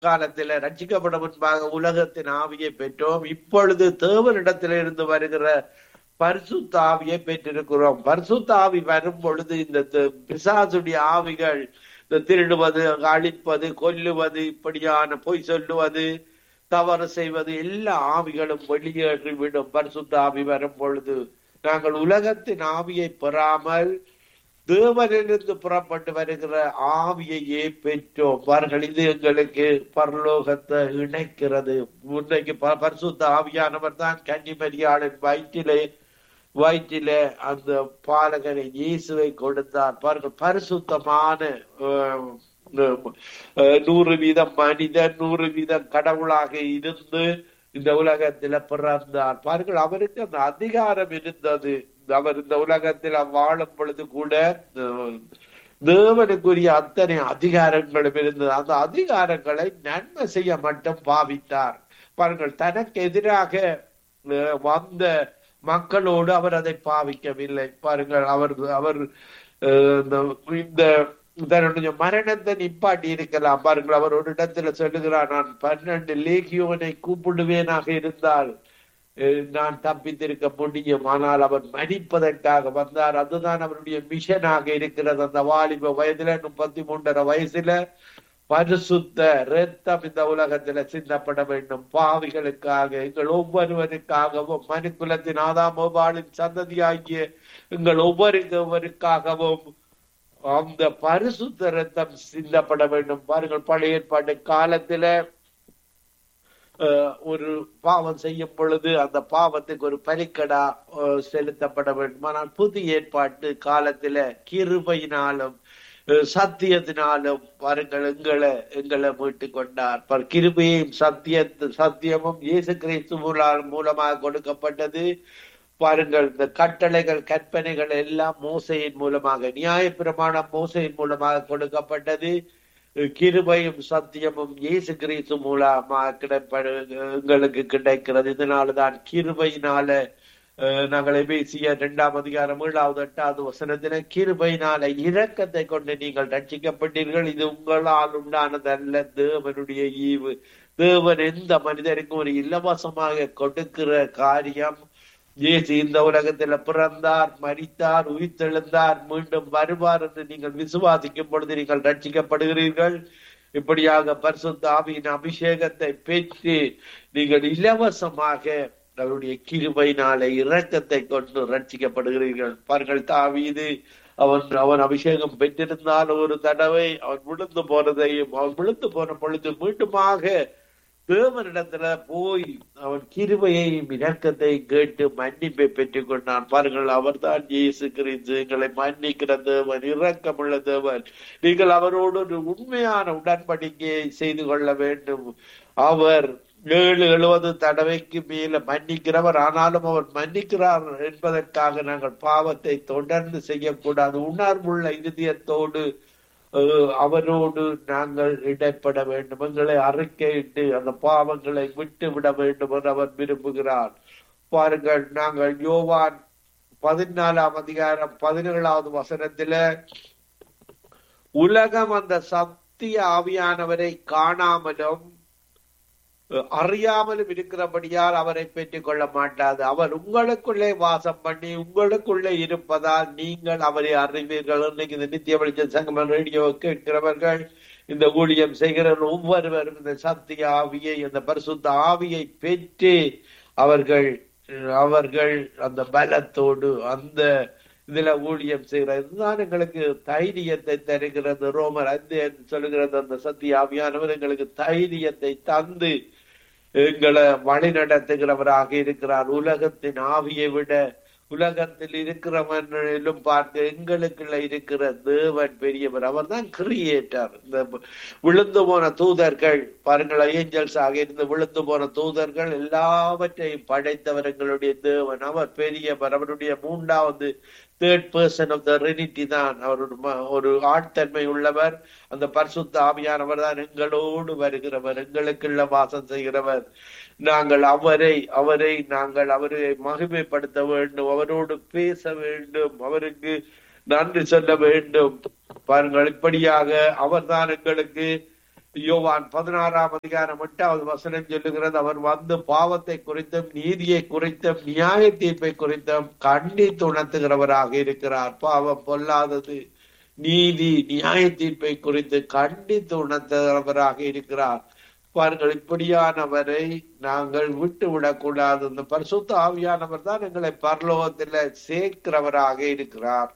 காலத்தில ரட்சிக்கப்பட முன்பாக உலகத்தின் ஆவியை பெற்றோம் இப்பொழுது தேவனிடத்திலிருந்து வருகிற பரிசுத்த ஆவியை பெற்றிருக்கிறோம் பரிசுத்த ஆவி வரும் பொழுது இந்த த- பிசாசுடைய ஆவிகள் இந்த திருடுவது அழிப்பது கொல்லுவது இப்படியான பொய் சொல்லுவது தவறு செய்வது எல்லா ஆவிகளும் வெளியேறிவிடும் பரிசுத்த ஆவி வரும் பொழுது நாங்கள் உலகத்தின் ஆவியை பெறாமல் தேவனிலிருந்து புறப்பட்டு வருகிற ஆவியையே பெற்றோம் பாருங்கள் இது எங்களுக்கு பரலோகத்தை இணைக்கிறது முன்னைக்கு ப- பரிசுத்த ஆவியானவர் தான் கன்னிமரியாளின் வயிற்றிலே வயிற்றிலே அந்த பாலகனை இயேசுவை கொடுத்தார் பாருங்கள் பரிசுத்தமான அஹ், அஹ், நூறு வீதம் மனிதன் நூறு வீதம் கடவுளாக இருந்து இந்த உலகத்தில பிறந்தார் பாருங்கள் அவருக்கு அந்த அதிகாரம் இருந்தது அவர் இந்த உலகத்தில் வாழும் பொழுது கூட அஹ், தேவனுக்குரிய அத்தனை அதிகாரங்களும் இருந்தது அந்த அதிகாரங்களை நன்மை செய்ய மட்டும் பாவித்தார் பாருங்கள் தனக்கு எதிராக அஹ், வந்த மக்களோடு அவர் அதை பாவிக்கவில்லை பாருங்கள் அவர் அவர் அஹ், இந்த- இந்த தன்னுடைய மரணத்தை நிப்பாட்டி இருக்கலாம் பாருங்கள் அவர் ஒரு இடத்துல சொல்லுகிறார் நான் பன்னெண்டு லேகியோனை கூப்பிடுவேனாக இருந்தால் அஹ், நான் தப்பித்திருக்க முடியும் ஆனால் அவர் மன்னிப்பதற்காக வந்தார் அதுதான் அவருடைய மிஷனாக இருக்கிறது அந்த வாலிப வயதுல முப்பத்தி மூன்றரை வயசுல பரிசுத்த இரத்தம் இந்த உலகத்துல சிந்தப்பட வேண்டும் பாவிகளுக்காக எங்கள் ஒவ்வொருவருக்காகவும் மனுக்குலத்தின் ஆதாமோபாலின் சந்ததியாகிய எங்கள் ஒவ்வொருவருக்காகவும் அந்த பரிசுத்த இரத்தம் சிந்தப்பட வேண்டும் பாருங்கள் பழைய ஏற்பாட்டு காலத்துல அஹ், ஒரு பாவம் செய்யும் பொழுது அந்த பாவத்துக்கு ஒரு பலிக்கடா அஹ், செலுத்தப்பட வேண்டும் ஆனால் புதிய ஏற்பாட்டு காலத்துல கிருபையினாலும் அஹ், சத்தியத்தினாலும் பாருங்கள் எங்களை எங்களை மீட்டு கொண்டார் பார் கிருபையும் சத்திய சத்தியமும் இயேசு கிறிஸ்து மூல- மூலமாக கொடுக்கப்பட்டது பாருங்கள் இந்த கட்டளைகள் கற்பனைகள் எல்லாம் மோசையின் மூலமாக நியாயப்பிரமாணம் மோசையின் மூலமாக கொடுக்கப்பட்டது கிருபையும் சத்தியமும் இயேசு கிறிஸ்து மூலமாக கிடைப்படு எங்களுக்கு கிடைக்கிறது இதனாலதான் கிருபையினால அஹ், நாங்கள் எபேசிய இரண்டாம் அதிகாரம் ஏழாவது எட்டாவது வசனத்தில கிருபையினால இரக்கத்தை கொண்டு நீங்கள் ரட்சிக்கப்பட்டீர்கள் இது உங்களால் உண்டானதல்ல தேவனுடைய ஈவு தேவன் எந்த மனிதருக்கும் ஒரு இலவசமாக கொடுக்கிற காரியம் இயேசு இந்த உலகத்துல பிறந்தார் மரித்தார் உயிர்த்தெழுந்தார் மீண்டும் வருவார் என்று நீங்கள் விசுவாசிக்கும் பொழுது நீங்கள் ரட்சிக்கப்படுகிறீர்கள் இப்படியாக பரிசுத்த ஆவியின் அபிஷேகத்தை பெற்று நீங்கள் இலவசமாக அவருடைய கிருபையினாலே இரக்கத்தை கொண்டு ரட்சிக்கப்படுகிறீர்கள் பாருங்கள் தாவீது அவன் அவன் அபிஷேகம் பெற்றிருந்தால் ஒரு தடவை அவன் விழுந்து போனதையும் அவன் விழுந்து போன பொழுது மீண்டுமாக தேவனிடத்துல போய் அவன் கிருபையையும் இரக்கத்தை கேட்டு மன்னிப்பை பெற்றுக் கொண்டான் பாருங்கள் அவர்தான் இயேசு கிறிஸ்து எங்களை மன்னிக்கிற தேவன் இரக்கமுள்ள தேவன் நீங்கள் அவரோடு ஒரு உண்மையான உடன்படிக்கையை செய்து கொள்ள வேண்டும் அவர் ஏழு எழுபது தடவைக்கு மேல மன்னிக்கிறவர் ஆனாலும் அவர் மன்னிக்கிறார் என்பதற்காக நாங்கள் பாவத்தை தொடர்ந்து செய்யக்கூடாது உணர்வுள்ள இருதயத்தோடு அஹ், அவரோடு நாங்கள் இடைப்பட வேண்டும் எங்களை அறிக்கையிட்டு அந்த பாவங்களை விட்டு விட வேண்டும் என்று அவர் விரும்புகிறார் பாருங்கள் நாங்கள் யோவான் பதினாலாம் அதிகாரம் பதினேழாவது வசனத்தில உலகம் அந்த சத்திய ஆவியானவரை காணாமலும் அஹ், அறியாமலும் இருக்கிறபடியால் அவரை பெற்றுக் கொள்ள மாட்டாது அவர் உங்களுக்குள்ளே வாசம் பண்ணி உங்களுக்குள்ளே இருப்பதால் நீங்கள் அவரை அறிவீர்கள் இன்னைக்கு இந்த நித்திய வெளிச்ச சங்கமம் ரேடியோ கேட்கிறவர்கள் இந்த ஊழியம் செய்கிற ஒவ்வொருவரும் இந்த சத்திய ஆவியை அந்த பரிசுத்த ஆவியை பெற்று அவர்கள் அவர்கள் அந்த பலத்தோடு அந்த இதுல ஊழியம் செய்கிறது இதுதான் எங்களுக்கு தைரியத்தை தருகிறது ரோமர் ஐந்து சொல்லுகிறது அந்த சத்திய ஆவியானவர் எங்களுக்கு தைரியத்தை தந்து எங்களை வழி நடத்துகிறவராக இருக்கிறார் உலகத்தின் ஆவியை விட உலகத்தில் இருக்கிறவனிலும் பார்த்து எங்களுக்குள்ள இருக்கிற தேவன் பெரியவர் அவர் தான் கிரியேட்டர் இந்த விழுந்து போன தூதர்கள் பாருங்கள் ஏஞ்சல்ஸ் ஆக இருந்து விழுந்து போன தூதர்கள் எல்லாவற்றையும் படைத்தவர் எங்களுடைய தேவன் அவர் பெரியவர் அவருடைய மூன்றாவது third person of the Trinity தான் அவர் ஒரு ம- ஒரு ஆட்தன்மை உள்ளவர் அந்த பரிசுத்த ஆவியானவர் தான் எங்களோடு வருகிறவர் எங்களுக்குள்ள வாசம் செய்கிறவர் நாங்கள் அவரை அவரை நாங்கள் அவரை மகிமைப்படுத்த வேண்டும் அவரோடு பேச வேண்டும் அவருக்கு நன்றி சொல்ல வேண்டும் பாருங்கள் இப்படியாக அவர்தான் எங்களுக்கு யோவான் பதினாறாம் அதிகாரம் எட்டாவது வசனம் சொல்லுகிறது அவர் வந்து பாவத்தை குறித்தும் நீதியை குறித்தும் நியாய தீர்ப்பை குறித்தும் கண்டித்து உணர்த்துகிறவராக இருக்கிறார் பாவம் பொல்லாதது நீதி நியாய தீர்ப்பை குறித்து கண்டித்து உணர்த்துகிறவராக இருக்கிறார் பாருங்கள் இப்படியானவரை நாங்கள் விட்டு விடக்கூடாது இந்த பரிசுத்த ஆவியானவர் தான் எங்களை பரலோகத்துல சேர்க்கிறவராக இருக்கிறார்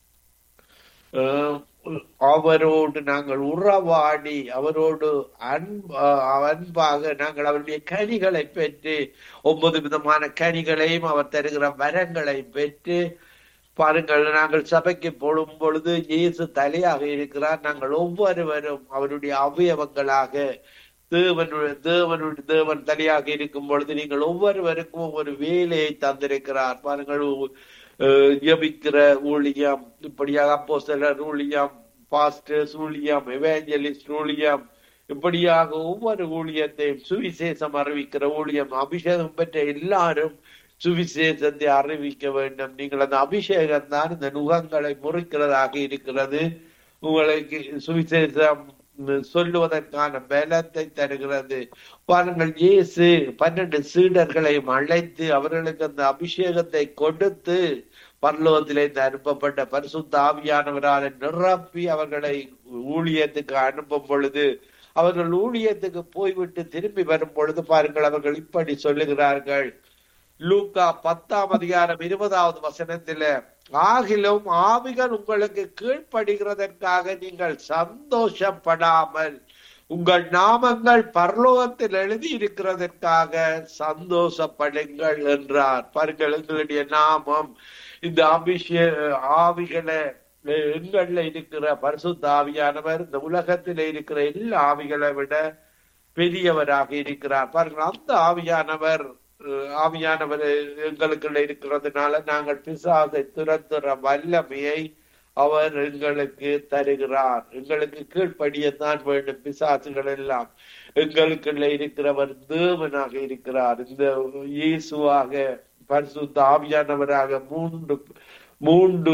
அஹ் அவரோடு நாங்கள் உறவாடி அவரோடு அன்ப அன்பாக நாங்கள் அவருடைய கனிகளை பெற்று ஒன்பது விதமான கனிகளையும் அவர் தருகிற வரங்களை பெற்று பாருங்கள் நாங்கள் சபைக்கு போடும் பொழுது இயேசு தலையாக இருக்கிறார் நாங்கள் ஒவ்வொருவரும் அவருடைய அவயவங்களாக தேவனுடைய தேவனுடைய தேவன் தலையாக இருக்கும் பொழுது நீங்கள் ஒவ்வொருவருக்கும் ஒவ்வொரு வேலையை தந்திருக்கிறார் பாருங்கள் அஹ் ஜெபிக்கிற ஊழியம் இப்படியாக அப்போ சிலர் ஊழியம் பாஸ்டர்ஸ் ஊழியம் எவேஞ்சலிஸ்ட் ஊழியம் இப்படியாக ஒவ்வொரு ஊழியத்தையும் சுவிசேஷம் அறிவிக்கிற ஊழியம் அபிஷேகம் பெற்ற எல்லாரும் சுவிசேஷத்தை அறிவிக்க வேண்டும் நீங்கள் அந்த அபிஷேகம் தான் இந்த நுகங்களை முறிக்கிறதாக இருக்கிறது உங்களுக்கு சுவிசேஷம் சொல்லுவதற்கான பலத்தை தருகிறது பாருங்கள் இயேசு பன்னெண்டு சீடர்களையும் அழைத்து அவர்களுக்கு அந்த அபிஷேகத்தை கொடுத்து பரலோகத்திலே அனுப்பப்பட்ட பரிசுத்த ஆவியானவரால் நிரப்பி அவர்களை ஊழியத்துக்கு அனுப்பும் பொழுது அவர்கள் ஊழியத்துக்கு போய்விட்டு திரும்பி வரும் பொழுது பாருங்கள் அவர்கள் இப்படி சொல்லுகிறார்கள் லூக்கா பத்தாம் அதிகாரம் இருபதாவது வசனத்தில ஆகிலும் ஆவிகள் உங்களுக்கு கீழ்ப்படுகிறதற்காக நீங்கள் சந்தோஷப்படாமல் உங்கள் நாமங்கள் பரலோகத்தில் எழுதி இருக்கிறதற்காக சந்தோஷப்படுங்கள் என்றார் பாருங்கள் எங்களுடைய நாமம் இந்த அபிஷே ஆவிகளை எங்கள்ல இருக்கிற பரிசுத்த ஆவியானவர் இந்த உலகத்தில் இருக்கிற எல்லா ஆவிகளை விட பெரியவராக இருக்கிறார் பாருங்கள் அந்த ஆவியானவர் ஆவியானவர் எங்களுக்குள்ள இருக்கிறதுனால நாங்கள் பிசாசை துரத்துற வல்லமையை அவர் எங்களுக்கு தருகிறார் எங்களுக்கு கீழ்ப்படியத்தான் வேண்டும் பிசாசுகள் எல்லாம் எங்களுக்குள்ள இருக்கிறவர் தேவனாக இருக்கிறார் இந்த இயேசுவாக பரிசுத்த ஆவியானவராக மூன்று மூன்று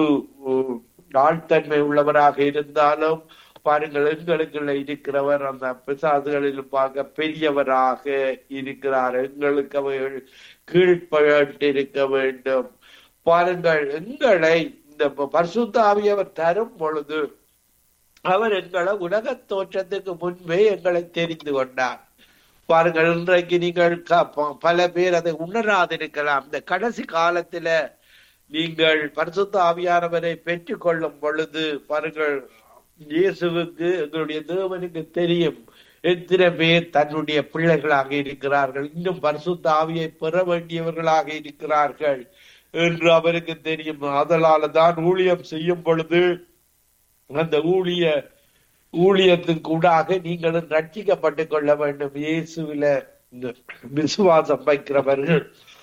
ஆழ்த்தன்மை உள்ளவராக இருந்தாலும் பாருங்கள் எங்களுக்குள்ள இருக்கிறவர் அந்த பிசாசுகளில் பார்க்க பெரியவராக இருக்கிறார் எங்களுக்கு அவைகள் கீழ்ப்பட்டிருக்க வேண்டும் பாருங்கள் எங்களை இந்த பரிசுத்த ஆவியவர் தரும் பொழுது அவர் எங்களை உலக தோற்றத்துக்கு முன்பே எங்களை தெரிந்து கொண்டார் பாருங்கள் இன்றைக்கு நீங்கள் பல பேர் அதை உணராதிருக்கலாம் இந்த கடைசி காலத்துல நீங்கள் பரிசுத்த ஆவியானவரை பெற்றுக் கொள்ளும் பொழுது பாருங்கள் இயேசுவுக்கு எங்களுடைய தேவனுக்கு தெரியும் எத்தனை பேர் தன்னுடைய பிள்ளைகளாக இருக்கிறார்கள் இன்னும் பரிசுத்த ஆவியை பெற வேண்டியவர்களாக இருக்கிறார்கள் என்று அவருக்கு தெரியும் அதனால தான் ஊழியம் செய்யும் பொழுது அந்த ஊழிய ஊழியத்துக்கு கூடாக நீங்களும் ரட்சிக்கப்பட்டுக் கொள்ள வேண்டும் இயேசுவில விசுவாசம் வைக்கிறவர்கள்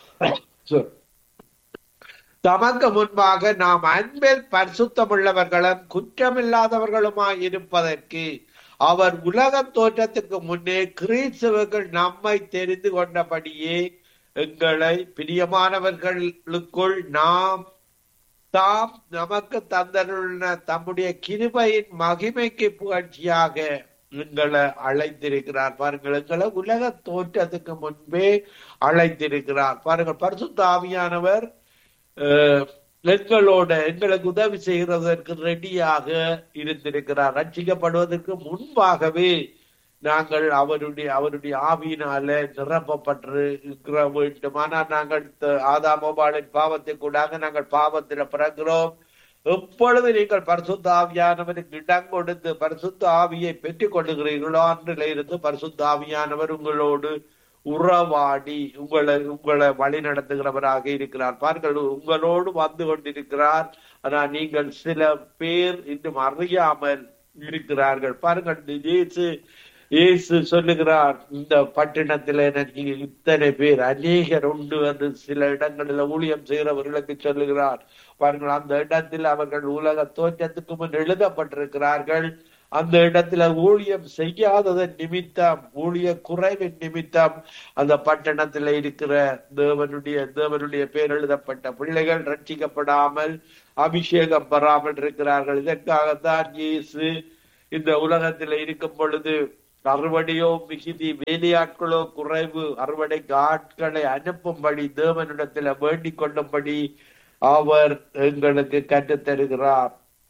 தமக்கு முன்பாக நாம் அன்பில் பரிசுத்தமுள்ளவர்களும் குற்றமில்லாதவர்களுமாய் இருப்பதற்கு அவர் உலக தோற்றத்துக்கு முன்னே கிறிஸ்துவர்கள் நம்மை தெரிந்து கொண்டபடியே எங்களை பிரியமானவர்களுக்குள் நாம் தாம் நமக்கு தந்தருள்ள தம்முடைய கிருபையின் மகிமைக்கு புகழ்ச்சியாக எங்களை அழைத்திருக்கிறார் பாருங்கள் எங்களை உலக தோற்றத்துக்கு முன்பே அழைத்திருக்கிறார் பாருங்கள் பரிசுத்த ஆவியானவர் எங்களோட எங்களுக்கு உதவி செய்கிறதற்கு ரெடியாக இருந்திருக்கிறார் ரட்சிக்கப்படுவதற்கு முன்பாகவே நாங்கள் அவருடைய அவருடைய ஆவியினால நிரப்பப்பட்டு இருக்கிற வேண்டும் ஆனால் நாங்கள் ஆதாமோபாலின் பாவத்தை கூடாக நாங்கள் பாவத்தில் பிறக்கிறோம் எப்பொழுது நீங்கள் பரிசுத்த ஆவியானவருக்கு இடம் கொடுத்து பரிசுத்த ஆவியை பெற்றுக் கொள்ளுகிறீர்களோ அன்றில இருந்து பரிசுத்த ஆவியானவர் உங்களோடு உறவாடி உங்களை உங்களை வழி நடத்துகிறவராக இருக்கிறார் பாருங்கள் உங்களோடு வந்து கொண்டிருக்கிறார் ஆனால் நீங்கள் சில பேர் இன்னும் அறியாமல் இருக்கிறார்கள் பாருங்கள் இயேசு இயேசு சொல்லுகிறார் இந்த பட்டினத்துல எனக்கு இத்தனை பேர் அநேகர் உண்டு என்று சில இடங்களில் ஊழியம் செய்கிறவர்களுக்கு சொல்லுகிறார் பாருங்கள் அந்த இடத்தில் அவர்கள் உலக தோற்றத்துக்கு முன் எழுதப்பட்டிருக்கிறார்கள் அந்த இடத்துல ஊழியம் செய்யாததன் நிமித்தம் ஊழிய குறைவின் நிமித்தம் அந்த பட்டணத்துல இருக்கிற தேவனுடைய தேவனுடைய பேர் எழுதப்பட்ட பிள்ளைகள் ரட்சிக்கப்படாமல் அபிஷேகம் பெறாமல் இருக்கிறார்கள் இதற்காகத்தான் இயேசு இந்த உலகத்துல இருக்கும் பொழுது அறுவடையோ மிகுதி வேலையாட்களோ குறைவு அறுவடைக்கு ஆட்களை அனுப்பும்படி தேவனிடத்தில் வேண்டிக் கொள்ளும்படி அவர் எங்களுக்கு கற்றுத் தருகிறார்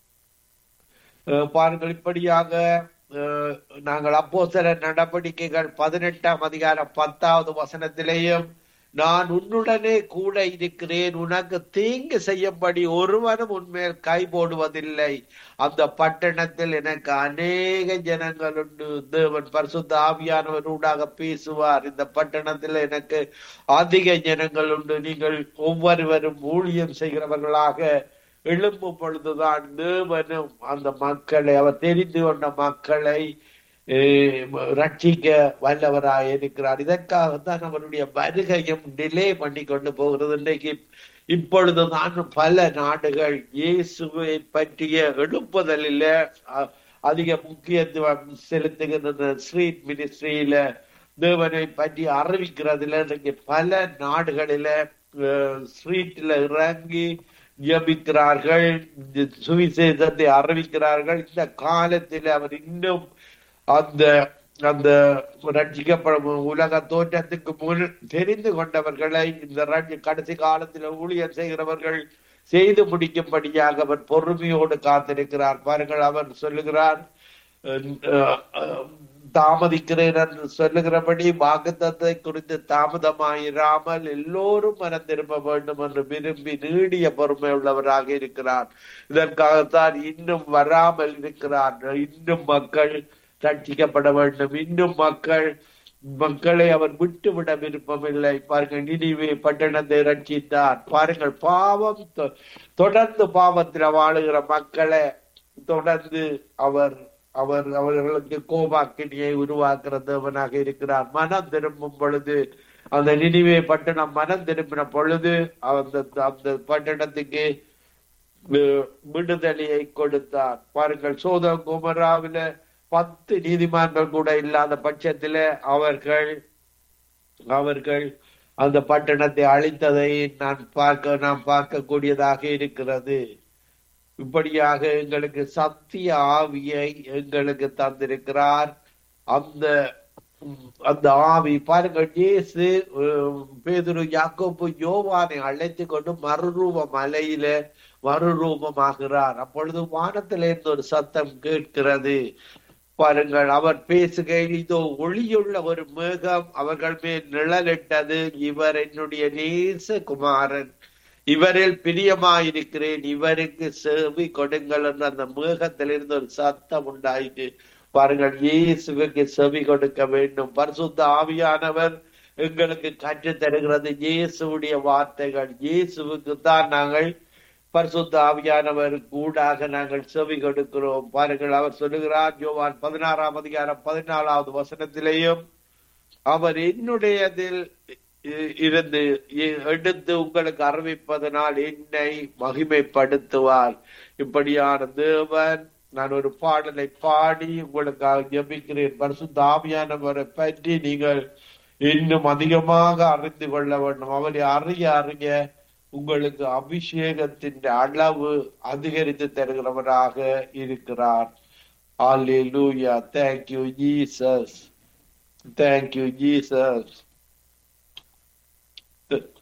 அஹ் பாருங்கள் இப்படியாக அஹ், நாங்கள் அப்போ சில நடவடிக்கைகள் பதினெட்டாம் அதிகாரம் பத்தாவது வசனத்திலேயும் நான் உன்னுடனே கூட இருக்கிறேன் உனக்கு தீங்கு செய்யும்படி ஒருவனும் உன்மேல் கை போடுவதில்லை அந்த பட்டணத்தில் எனக்கு அநேக ஜனங்கள் உண்டு தேவன் பரிசுத்த ஆவியானவர் ஊடாக பேசுவார் இந்த பட்டணத்தில் எனக்கு அதிக ஜனங்கள் உண்டு நீங்கள் ஒவ்வொருவரும் ஊழியம் செய்கிறவர்களாக எழும்பும் பொழுதுதான் தேவனும் அந்த மக்களை அவர் தெரிந்து கொண்ட மக்களை அஹ், ரட்சிக்க வல்லவராய் இருக்கிறார் இதற்காகத்தான் அவருடைய வருகையும் டிலே பண்ணி கொண்டு போகிறது இன்றைக்கு இப்பொழுதுதான் பல நாடுகள் இயேசுவை பற்றிய எழுப்புதலில் அஹ், அதிக முக்கியத்துவம் செலுத்துகின்ற ஸ்ட்ரீட் மினிஸ்ட்ரியில தேவனை பற்றி அறிவிக்கிறதுல இன்றைக்கு பல நாடுகளில ஸ்ட்ரீட்ல இறங்கி ஜபிக்கிறார்கள் சுவிசேஷத்தை அறிவிக்கிறார்கள் இந்த காலத்தில் அவர் இன்னும் அந்த அந்த ரட்சிக்கப்படும் உலக தோற்றத்துக்கு முன் தெரிந்து கொண்டவர்களை இந்த ரட்சி- கடைசி காலத்தில் ஊழியர் செய்கிறவர்கள் செய்து முடிக்கும்படியாக அவர் பொறுமையோடு காத்திருக்கிறார் பாருங்கள் அவர் சொல்லுகிறார் அஹ், அஹ், தாமதிக்கிறேன் என்று சொல்லுகிறபடி வாக்குத்தத்தை குறித்து தாமதமாயிராமல் எல்லோரும் மனம் திரும்ப வேண்டும் என்று விரும்பி நீடிய பொறுமை உள்ளவராக இருக்கிறார் இதற்காகத்தான் இன்னும் வராமல் இருக்கிறார் இன்னும் மக்கள் ரட்சிக்கப்பட வேண்டும் இன்னும் மக்கள் மக்களை அவர் விட்டுவிட விருப்பமில்லை பாருங்கள் நினைவே பட்டணத்தை ரட்சித்தார் பாருங்கள் பாவம் தொ- தொடர்ந்து பாவத்தில் வாழுகிற மக்களை தொடர்ந்து அவர் அவர் அவர்களுக்கு கோபாக்கினியை உருவாக்குற தேவனாக இருக்கிறார் மனம் திரும்பும் பொழுது அந்த நினைவே பட்டணம் மனம் திரும்பின பொழுது அந்த அந்த பட்டணத்துக்கு வி- விடுதலையை கொடுத்தார் பாருங்கள் சோதம் குமராவில பத்து நீதிமான்கள் கூட இல்லாத பட்சத்தில அவர்கள் அவர்கள் அந்த பட்டணத்தை அழித்ததை நான் பார்க்க நாம் பார்க்கக்கூடியதாக இருக்கிறது இப்படியாக எங்களுக்கு சத்திய ஆவியை எங்களுக்கு தந்திருக்கிறார் அந்த உம், அந்த ஆவி பாருங்கள் இயேசு உம், பேதுரு யாக்கோப்பு யோவானை அழைத்து கொண்டு மறுரூப மலையில மறுரூபமாகிறார் அப்பொழுது வானத்திலிருந்து ஒரு சத்தம் கேட்கிறது பாருங்கள் அவர் பேசுகையில் இதோ ஒளியுள்ள ஒரு மேகம் அவர்கள் மேல் நிழலிட்டது இவர் என்னுடைய நேச குமாரன் இவரில் பிரியமாயிருக்கிறேன் இவருக்கு செவி கொடுங்கள் என்று அந்த மேகத்திலிருந்து ஒரு சத்தம் உண்டாயிற்று பாருங்கள் இயேசுவுக்கு செவி கொடுக்க வேண்டும் பரிசுத்த ஆவியானவர் எங்களுக்கு கற்றுத் தருகிறது இயேசுவுடைய வார்த்தைகள் இயேசுவுக்கு தான் நாங்கள் பரிசுத்த ஆவியானவர் கூடாக நாங்கள் செவி கொடுக்கிறோம் பாருங்கள் அவர் சொல்லுகிறார் யோவான் பதினாறாம் அதிகாரம் பதினாலாவது வசனத்திலேயும் அவர் என்னுடையதில் இ- இருந்து இ- எடுத்து உங்களுக்கு அறிவிப்பதனால் என்னை மகிமைப்படுத்துவார் இப்படியான தேவன் நான் ஒரு பாடலை பாடி உங்களுக்காக ஜெபிக்கிறேன் பரிசுத்த ஆவியானவரை பற்றி நீங்கள் இன்னும் அதிகமாக அறிந்து கொள்ள வேண்டும் அவரை அறிய அறிய உங்களுக்கு அபிஷேகத்தின் அளவு அதிகரித்து தருகிறவராக இருக்கிறார் Hallelujah. Thank you, Jesus. Thank you, Jesus.